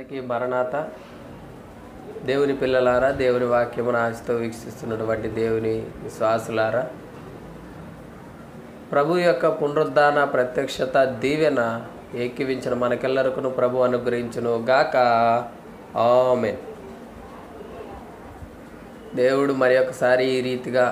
అందరికీ మరణాత దేవుని పిల్లలారా దేవుని వాక్యమును ఆశతో వీక్షిస్తున్నటువంటి దేవుని విశ్వాసులారా ప్రభు యొక్క పునరుద్ధాన ప్రత్యక్షత దీవెన ఏకీవించిన మనకెల్లరికను ప్రభు అనుగ్రహించును గాక ఆమెన్ దేవుడు మరి ఒకసారి ఈ రీతిగా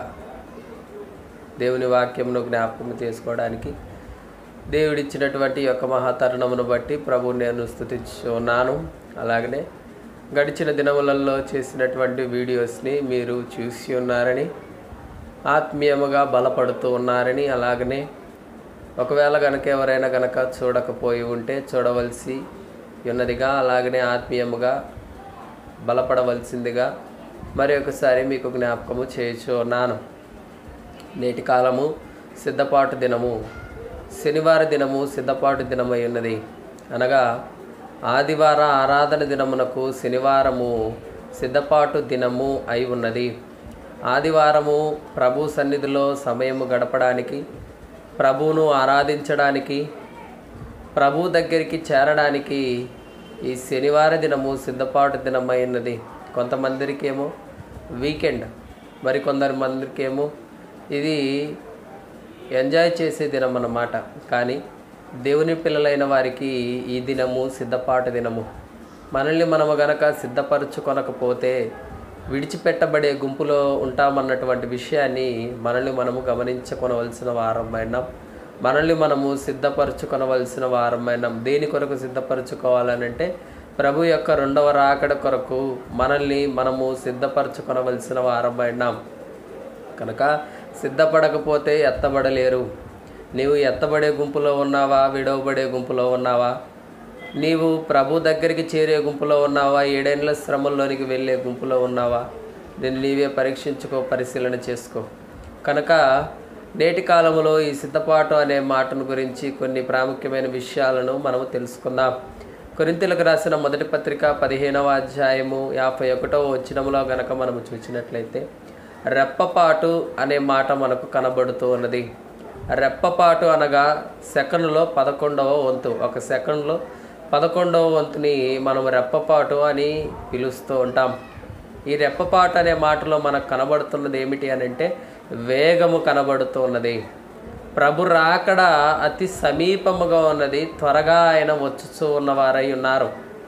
దేవుని వాక్యమును జ్ఞాపకం చేసుకోవడానికి దేవుడిచ్చినటువంటి ఈ యొక్క మహాతరుణమును బట్టి ప్రభు నేను స్థుతించు ఉన్నాను అలాగనే గడిచిన దినములలో చేసినటువంటి వీడియోస్ని మీరు చూసి ఉన్నారని ఆత్మీయముగా బలపడుతూ ఉన్నారని అలాగనే ఒకవేళ కనుక ఎవరైనా కనుక చూడకపోయి ఉంటే చూడవలసి ఉన్నదిగా అలాగనే ఆత్మీయముగా బలపడవలసిందిగా మరి ఒకసారి మీకు జ్ఞాపకము చేయొచ్చు ఉన్నాను నేటి కాలము సిద్ధపాటు దినము శనివార దినము సిద్ధపాటు దినమై ఉన్నది అనగా ఆదివార ఆరాధన దినమునకు శనివారము సిద్ధపాటు దినము అయి ఉన్నది ఆదివారము ప్రభు సన్నిధిలో సమయము గడపడానికి ప్రభువును ఆరాధించడానికి ప్రభు దగ్గరికి చేరడానికి ఈ శనివార దినము సిద్ధపాటు దినమై ఉన్నది కొంతమందిరికేమో వీకెండ్ మరి కొందరి మందిరికేమో ఇది ఎంజాయ్ చేసే దినం అన్నమాట కానీ దేవుని పిల్లలైన వారికి ఈ దినము సిద్ధపాటు దినము మనల్ని మనము గనక సిద్ధపరచుకొనకపోతే విడిచిపెట్టబడే గుంపులో ఉంటామన్నటువంటి విషయాన్ని మనల్ని మనము గమనించుకొనవలసిన వారమైనాం మనల్ని మనము సిద్ధపరచుకొనవలసిన వారమైనాం దేని కొరకు సిద్ధపరచుకోవాలనంటే ప్రభు యొక్క రెండవ రాకడ కొరకు మనల్ని మనము సిద్ధపరచుకొనవలసిన వారమైనాం కనుక సిద్ధపడకపోతే ఎత్తబడలేరు నీవు ఎత్తబడే గుంపులో ఉన్నావా విడవబడే గుంపులో ఉన్నావా నీవు ప్రభు దగ్గరికి చేరే గుంపులో ఉన్నావా ఏడేళ్ళ శ్రమల్లోనికి వెళ్ళే గుంపులో ఉన్నావా దీన్ని నీవే పరీక్షించుకో పరిశీలన చేసుకో కనుక నేటి కాలంలో ఈ సిద్ధపాటు అనే మాటను గురించి కొన్ని ప్రాముఖ్యమైన విషయాలను మనము తెలుసుకుందాం కొరింతలకు రాసిన మొదటి పత్రిక పదిహేనవ అధ్యాయము యాభై ఒకటవ వచ్చినములో గనక మనము చూసినట్లయితే రెప్పపాటు అనే మాట మనకు కనబడుతూ ఉన్నది రెప్పపాటు అనగా సెకండ్లో పదకొండవ వంతు ఒక సెకండ్లో పదకొండవ వంతుని మనం రెప్పపాటు అని పిలుస్తూ ఉంటాం ఈ రెప్పపాటు అనే మాటలో మనకు కనబడుతున్నది ఏమిటి అని అంటే వేగము కనబడుతూ ఉన్నది ప్రభు రాకడ అతి సమీపముగా ఉన్నది త్వరగా ఆయన వచ్చుచూ ఉన్నవారై ఉన్నారు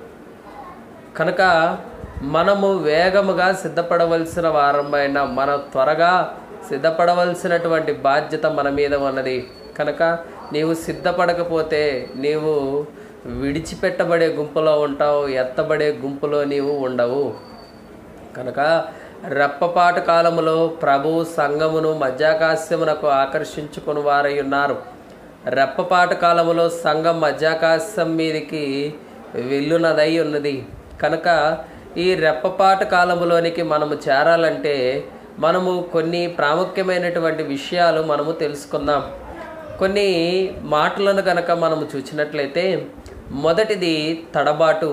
కనుక మనము వేగముగా సిద్ధపడవలసిన వారమైన మన త్వరగా సిద్ధపడవలసినటువంటి బాధ్యత మన మీద ఉన్నది కనుక నీవు సిద్ధపడకపోతే నీవు విడిచిపెట్టబడే గుంపులో ఉంటావు ఎత్తబడే గుంపులో నీవు ఉండవు కనుక రెప్పపాటు కాలములో ప్రభు సంఘమును మధ్యాకాశమునకు ఆకర్షించుకుని వారై ఉన్నారు రెప్పపాటు కాలములో సంఘం మధ్యాకాశం మీదకి వెళ్ళునదై ఉన్నది కనుక ఈ రెప్పపాటు కాలములోనికి మనము చేరాలంటే మనము కొన్ని ప్రాముఖ్యమైనటువంటి విషయాలు మనము తెలుసుకుందాం కొన్ని మాటలను కనుక మనము చూసినట్లయితే మొదటిది తడబాటు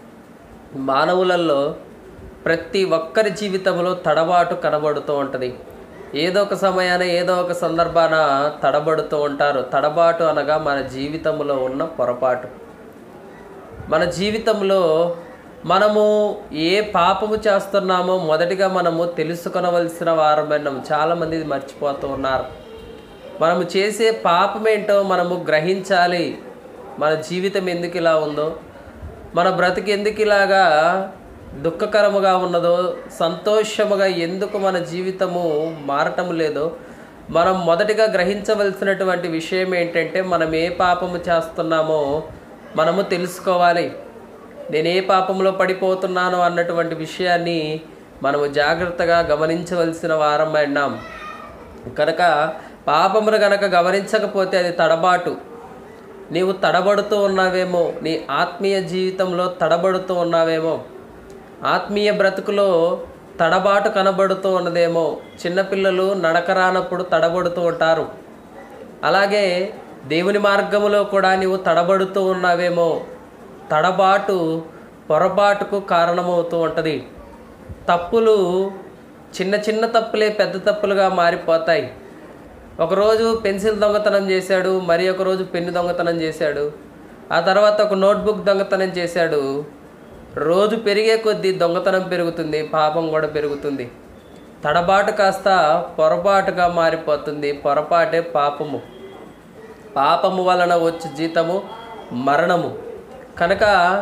మానవులలో ప్రతి ఒక్కరి జీవితంలో తడబాటు కనబడుతూ ఉంటుంది ఏదో ఒక సమయాన ఏదో ఒక సందర్భాన తడబడుతూ ఉంటారు తడబాటు అనగా మన జీవితంలో ఉన్న పొరపాటు మన జీవితంలో మనము ఏ పాపము చేస్తున్నామో మొదటిగా మనము తెలుసుకొనవలసిన వారమైన చాలామంది ఇది మర్చిపోతూ ఉన్నారు మనము చేసే పాపం ఏంటో మనము గ్రహించాలి మన జీవితం ఎందుకు ఇలా ఉందో మన బ్రతికి ఎందుకు ఇలాగా దుఃఖకరముగా ఉన్నదో సంతోషముగా ఎందుకు మన జీవితము మారటం లేదో మనం మొదటిగా గ్రహించవలసినటువంటి విషయం ఏంటంటే మనం ఏ పాపము చేస్తున్నామో మనము తెలుసుకోవాలి నేను ఏ పాపంలో పడిపోతున్నానో అన్నటువంటి విషయాన్ని మనము జాగ్రత్తగా గమనించవలసిన వారం అన్నాం కనుక పాపమును కనుక గమనించకపోతే అది తడబాటు నీవు తడబడుతూ ఉన్నావేమో నీ ఆత్మీయ జీవితంలో తడబడుతూ ఉన్నావేమో ఆత్మీయ బ్రతుకులో తడబాటు కనబడుతూ ఉన్నదేమో చిన్నపిల్లలు నడక రానప్పుడు తడబడుతూ ఉంటారు అలాగే దేవుని మార్గములో కూడా నీవు తడబడుతూ ఉన్నావేమో తడబాటు పొరపాటుకు కారణమవుతూ ఉంటుంది తప్పులు చిన్న చిన్న తప్పులే పెద్ద తప్పులుగా మారిపోతాయి ఒకరోజు పెన్సిల్ దొంగతనం చేశాడు మరి ఒకరోజు పెన్ను దొంగతనం చేశాడు ఆ తర్వాత ఒక నోట్బుక్ దొంగతనం చేశాడు రోజు పెరిగే కొద్దీ దొంగతనం పెరుగుతుంది పాపం కూడా పెరుగుతుంది తడబాటు కాస్త పొరపాటుగా మారిపోతుంది పొరపాటే పాపము పాపము వలన వచ్చే జీతము మరణము కనుక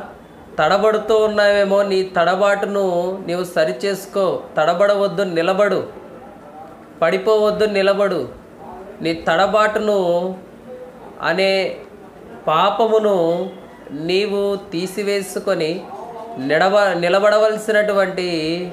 తడబడుతూ ఉన్నావేమో నీ తడబాటును నీవు సరిచేసుకో తడబడవద్దు నిలబడు పడిపోవద్దు నిలబడు నీ తడబాటును అనే పాపమును నీవు తీసివేసుకొని నిడవ నిలబడవలసినటువంటి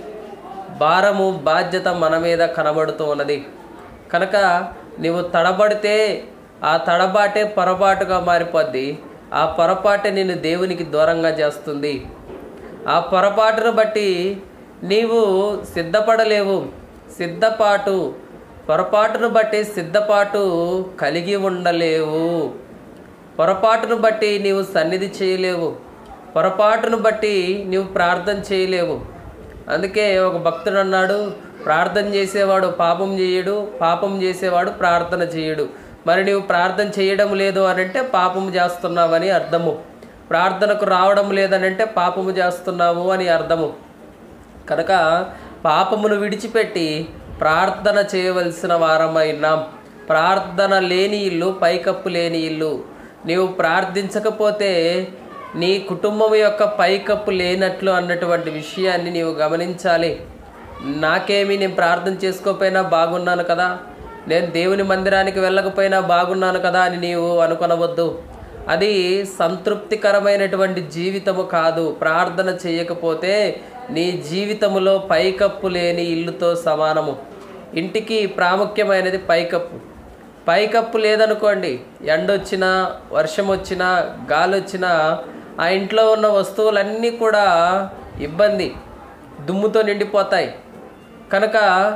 భారము బాధ్యత మన మీద కనబడుతూ ఉన్నది కనుక నీవు తడబడితే ఆ తడబాటే పొరపాటుగా మారిపోద్ది ఆ పొరపాటే నిన్ను దేవునికి దూరంగా చేస్తుంది ఆ పొరపాటును బట్టి నీవు సిద్ధపడలేవు సిద్ధపాటు పొరపాటును బట్టి సిద్ధపాటు కలిగి ఉండలేవు పొరపాటును బట్టి నీవు సన్నిధి చేయలేవు పొరపాటును బట్టి నీవు ప్రార్థన చేయలేవు అందుకే ఒక భక్తుడు అన్నాడు ప్రార్థన చేసేవాడు పాపం చేయడు పాపం చేసేవాడు ప్రార్థన చేయడు మరి నీవు ప్రార్థన చేయడం లేదు అని అంటే పాపము చేస్తున్నావని అర్థము ప్రార్థనకు రావడం లేదనంటే పాపము చేస్తున్నావు అని అర్థము కనుక పాపమును విడిచిపెట్టి ప్రార్థన చేయవలసిన వారమైనాం ప్రార్థన లేని ఇల్లు పైకప్పు లేని ఇల్లు నీవు ప్రార్థించకపోతే నీ కుటుంబం యొక్క పైకప్పు లేనట్లు అన్నటువంటి విషయాన్ని నీవు గమనించాలి నాకేమి నేను ప్రార్థన చేసుకోకపోయినా బాగున్నాను కదా నేను దేవుని మందిరానికి వెళ్ళకపోయినా బాగున్నాను కదా అని నీవు అనుకొనవద్దు అది సంతృప్తికరమైనటువంటి జీవితము కాదు ప్రార్థన చేయకపోతే నీ జీవితములో పైకప్పు లేని ఇల్లుతో సమానము ఇంటికి ప్రాముఖ్యమైనది పైకప్పు పైకప్పు లేదనుకోండి ఎండొచ్చినా వర్షం వచ్చినా గాలి వచ్చినా ఆ ఇంట్లో ఉన్న వస్తువులన్నీ కూడా ఇబ్బంది దుమ్ముతో నిండిపోతాయి కనుక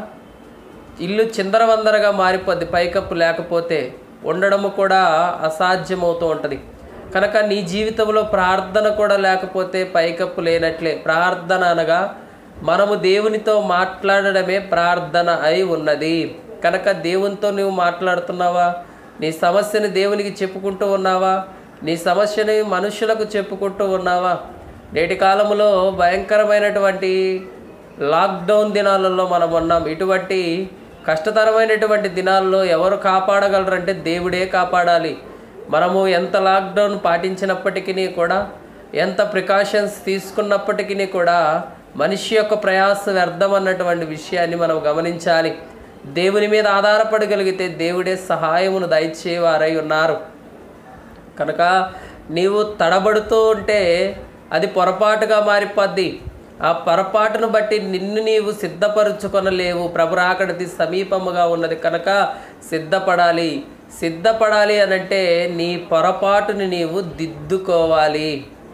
ఇల్లు చిందరవందరగా మారిపోద్ది పైకప్పు లేకపోతే ఉండడము కూడా అసాధ్యమవుతూ ఉంటుంది కనుక నీ జీవితంలో ప్రార్థన కూడా లేకపోతే పైకప్పు లేనట్లే ప్రార్థన అనగా మనము దేవునితో మాట్లాడడమే ప్రార్థన అయి ఉన్నది కనుక దేవునితో నువ్వు మాట్లాడుతున్నావా నీ సమస్యను దేవునికి చెప్పుకుంటూ ఉన్నావా నీ సమస్యని మనుషులకు చెప్పుకుంటూ ఉన్నావా నేటి కాలంలో భయంకరమైనటువంటి లాక్డౌన్ దినాలలో మనం ఉన్నాం ఇటువంటి కష్టతరమైనటువంటి దినాల్లో ఎవరు కాపాడగలరంటే దేవుడే కాపాడాలి మనము ఎంత లాక్డౌన్ పాటించినప్పటికీ కూడా ఎంత ప్రికాషన్స్ తీసుకున్నప్పటికీ కూడా మనిషి యొక్క ప్రయాస వ్యర్థం అన్నటువంటి విషయాన్ని మనం గమనించాలి దేవుని మీద ఆధారపడగలిగితే దేవుడే సహాయమును దయచేవారై ఉన్నారు కనుక నీవు తడబడుతూ ఉంటే అది పొరపాటుగా మారిపోద్ది ఆ పొరపాటును బట్టి నిన్ను నీవు సిద్ధపరుచుకొనలేవు ప్రభురాకడిది సమీపముగా ఉన్నది కనుక సిద్ధపడాలి సిద్ధపడాలి అనంటే నీ పొరపాటుని నీవు దిద్దుకోవాలి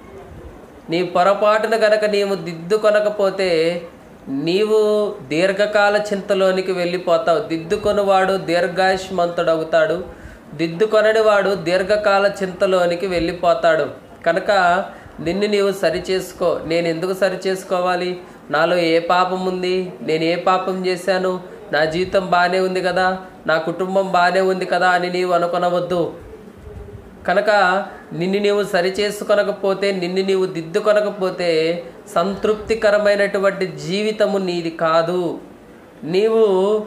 నీ పొరపాటును గనక నీవు దిద్దుకొనకపోతే నీవు దీర్ఘకాల చింతలోనికి వెళ్ళిపోతావు దిద్దుకొనివాడు దీర్ఘాయుష్మంతుడవుతాడు దిద్దుకొనని వాడు దీర్ఘకాల చింతలోనికి వెళ్ళిపోతాడు కనుక నిన్ను నీవు సరిచేసుకో నేను ఎందుకు సరి చేసుకోవాలి నాలో ఏ పాపం ఉంది నేను ఏ పాపం చేశాను నా జీవితం బాగానే ఉంది కదా నా కుటుంబం బాగానే ఉంది కదా అని నీవు అనుకొనవద్దు కనుక నిన్ను నీవు సరిచేసుకొనకపోతే నిన్ను నీవు దిద్దుకొనకపోతే సంతృప్తికరమైనటువంటి జీవితము నీది కాదు నీవు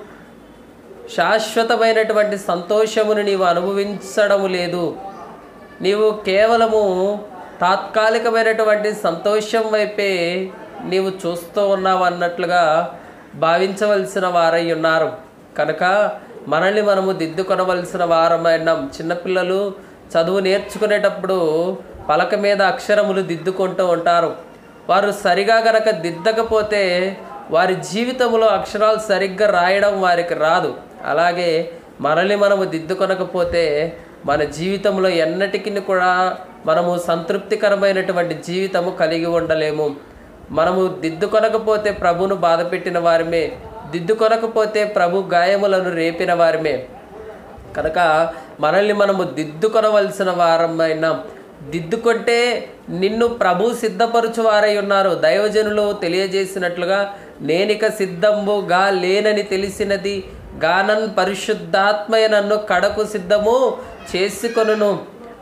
శాశ్వతమైనటువంటి సంతోషమును నీవు అనుభవించడము లేదు నీవు కేవలము తాత్కాలికమైనటువంటి సంతోషం వైపే నీవు చూస్తూ ఉన్నావు అన్నట్లుగా భావించవలసిన వారై ఉన్నారు కనుక మనల్ని మనము దిద్దుకొనవలసిన వారమైనాం చిన్నపిల్లలు చదువు నేర్చుకునేటప్పుడు పలక మీద అక్షరములు దిద్దుకుంటూ ఉంటారు వారు సరిగా గనక దిద్దకపోతే వారి జీవితంలో అక్షరాలు సరిగ్గా రాయడం వారికి రాదు అలాగే మనల్ని మనము దిద్దుకొనకపోతే మన జీవితంలో ఎన్నటికీ కూడా మనము సంతృప్తికరమైనటువంటి జీవితము కలిగి ఉండలేము మనము దిద్దుకొనకపోతే ప్రభును బాధపెట్టిన వారమే దిద్దుకొనకపోతే ప్రభు గాయములను రేపిన వారమే కనుక మనల్ని మనము దిద్దుకొనవలసిన వారమైనా దిద్దుకుంటే నిన్ను ప్రభు సిద్ధపరచు వారై ఉన్నారు దైవజనులు తెలియజేసినట్లుగా నేనిక సిద్ధంబుగా లేనని తెలిసినది గానన్ పరిశుద్ధాత్మయ నన్ను కడకు సిద్ధము చేసుకొనును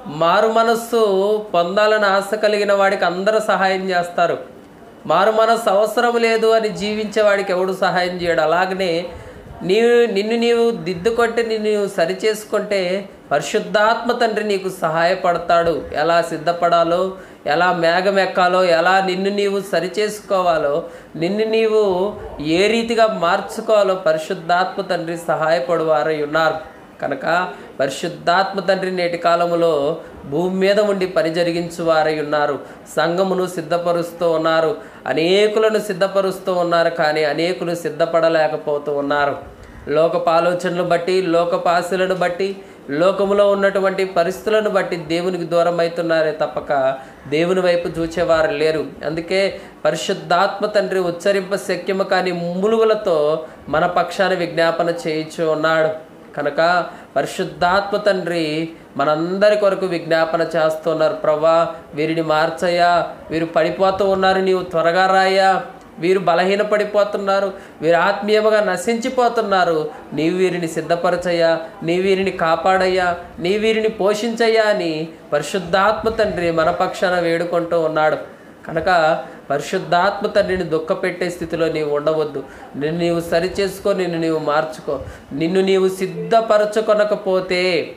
మారు మనస్సు పొందాలని ఆశ కలిగిన వాడికి అందరూ సహాయం చేస్తారు మారు మనస్సు అవసరం లేదు అని జీవించే వాడికి ఎవడు సహాయం చేయడు అలాగనే నీవు నిన్ను నీవు దిద్దుకుంటే నిన్ను నీవు సరిచేసుకుంటే పరిశుద్ధాత్మ తండ్రి నీకు సహాయపడతాడు ఎలా సిద్ధపడాలో ఎలా మేఘం ఎక్కాలో ఎలా నిన్ను నీవు సరిచేసుకోవాలో నిన్ను నీవు ఏ రీతిగా మార్చుకోవాలో పరిశుద్ధాత్మ తండ్రి సహాయపడువారై ఉన్నారు కనుక పరిశుద్ధాత్మ తండ్రి నేటి కాలములో భూమి మీద ఉండి పని జరిగించు వారై ఉన్నారు సంఘమును సిద్ధపరుస్తూ ఉన్నారు అనేకులను సిద్ధపరుస్తూ ఉన్నారు కానీ అనేకులు సిద్ధపడలేకపోతూ ఉన్నారు లోకపు ఆలోచనలు బట్టి లోకపు ఆశలను బట్టి లోకములో ఉన్నటువంటి పరిస్థితులను బట్టి దేవునికి దూరం అవుతున్నారే తప్పక దేవుని వైపు చూచేవారు లేరు అందుకే పరిశుద్ధాత్మ తండ్రి ఉచ్చరింప శక్యము కాని ములుగులతో మన పక్షాన విజ్ఞాపన చేయించు ఉన్నాడు కనుక పరిశుద్ధాత్మ తండ్రి మనందరి కొరకు విజ్ఞాపన చేస్తున్నారు ప్రభా వీరిని మార్చయ్యా వీరు పడిపోతూ ఉన్నారు నీవు త్వరగా రాయా వీరు బలహీనపడిపోతున్నారు వీరు ఆత్మీయముగా నశించిపోతున్నారు నీవు వీరిని సిద్ధపరచయ్యా నీ వీరిని కాపాడయ్యా నీ వీరిని పోషించయ్యా అని పరిశుద్ధాత్మ తండ్రి మన పక్షాన వేడుకుంటూ ఉన్నాడు కనుక పరిశుద్ధాత్మ తండ్రిని దుఃఖపెట్టే స్థితిలో నీవు ఉండవద్దు నిన్ను నీవు సరిచేసుకో నిన్ను నీవు మార్చుకో నిన్ను నీవు సిద్ధపరచుకొనకపోతే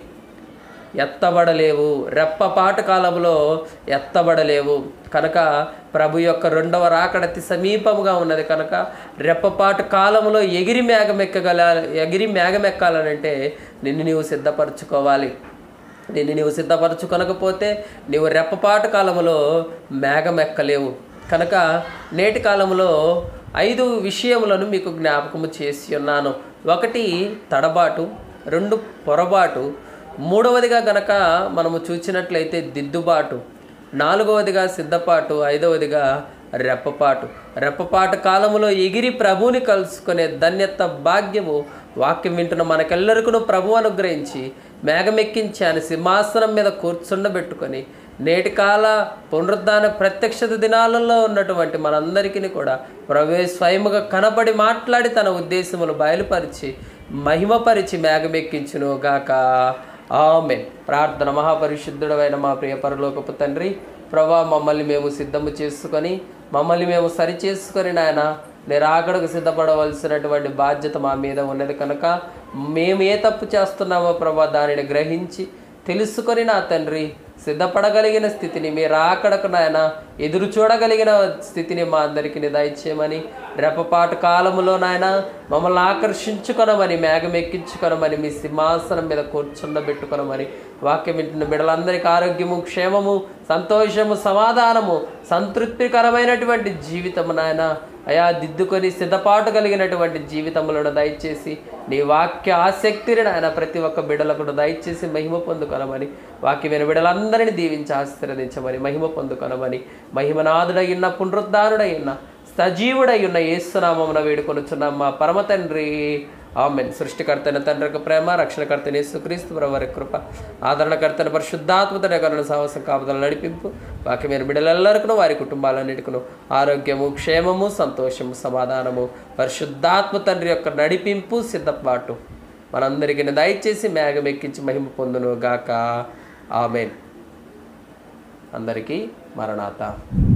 ఎత్తబడలేవు రెప్పపాటు కాలంలో ఎత్తబడలేవు కనుక ప్రభు యొక్క రెండవ రాకడ అతి సమీపముగా ఉన్నది కనుక రెప్పపాటు కాలంలో ఎగిరి మేఘమెక్కగల ఎగిరి మేఘమెక్కాలనంటే నిన్ను నీవు సిద్ధపరచుకోవాలి నిన్ను నీవు సిద్ధపరచుకొనకపోతే నీవు రెప్పపాటు కాలంలో మేఘం ఎక్కలేవు కనుక నేటి కాలంలో ఐదు విషయములను మీకు జ్ఞాపకము చేసి ఉన్నాను ఒకటి తడబాటు రెండు పొరబాటు మూడవదిగా గనక మనము చూసినట్లయితే దిద్దుబాటు నాలుగవదిగా సిద్ధపాటు ఐదవదిగా రెప్పపాటు రెప్పపాటు కాలములో ఎగిరి ప్రభువుని కలుసుకునే ధన్యత భాగ్యము వాక్యం వింటున్న మనకెల్లరికను ప్రభు అనుగ్రహించి మేఘమెక్కించి ఆయన సింహాసనం మీద కూర్చుండబెట్టుకొని నేటి కాల పునరుద్ధాన ప్రత్యక్షత దినాలలో ఉన్నటువంటి మనందరికీ కూడా ప్రభు స్వయముగా కనబడి మాట్లాడి తన ఉద్దేశములు బయలుపరిచి మహిమపరిచి మేఘమెక్కించును గాక ఆమె ప్రార్థన మహాపరిశుద్ధుడమైన మా ప్రియ పరలోకపు తండ్రి ప్రభా మమ్మల్ని మేము సిద్ధము చేసుకొని మమ్మల్ని మేము సరి చేసుకొని నాయన నిరాకడకు సిద్ధపడవలసినటువంటి బాధ్యత మా మీద ఉన్నది కనుక మేము ఏ తప్పు చేస్తున్నామో ప్రభా దానిని గ్రహించి తెలుసుకొని నా తండ్రి సిద్ధపడగలిగిన స్థితిని మీ రాకడకు నాయన ఎదురు చూడగలిగిన స్థితిని మా అందరికీ దయచేయమని రెప్పపాటు కాలములో నాయన మమ్మల్ని ఆకర్షించుకొనమని మేఘమెక్కించుకొనమని మీ సింహాసనం మీద కూర్చుండబెట్టుకొనమని వాక్యం వింటున్న బిడ్డలందరికీ ఆరోగ్యము క్షేమము సంతోషము సమాధానము సంతృప్తికరమైనటువంటి జీవితము నాయన అయా దిద్దుకొని సిద్ధపాటు కలిగినటువంటి జీవితములను దయచేసి నీ వాక్య ఆసక్తిని నాయన ప్రతి ఒక్క బిడలకు దయచేసి మహిమ పొందుకొనమని వాక్యమైన బిడలందరినీ దీవించి ఆశీర్వదించమని మహిమ పొందుకొనమని మహిమనాథుడయ్యున్న పునరుద్ధారుడయ్యున్న సజీవుడై ఉన్న ఏసునామమున వేడుకొనుచున్నాం మా పరమ తండ్రి ఆమెన్ సృష్టికర్తైన తండ్రికి ప్రేమ రక్షణకర్తని యేసుక్రీస్తు వారి కృప ఆదరణకర్తన పరిశుద్ధాత్మతన కరుణ సాహసం కాపుదల నడిపింపు వాక్యమైన బిడ్డలెల్లరికను వారి కుటుంబాలన్నిటికను ఆరోగ్యము క్షేమము సంతోషము సమాధానము పరిశుద్ధాత్మ తండ్రి యొక్క నడిపింపు సిద్ధపాటు మనందరికీ దయచేసి మేఘమెక్కించి మహిమ పొందును గాక ఆమెన్ అందరికీ మరణాత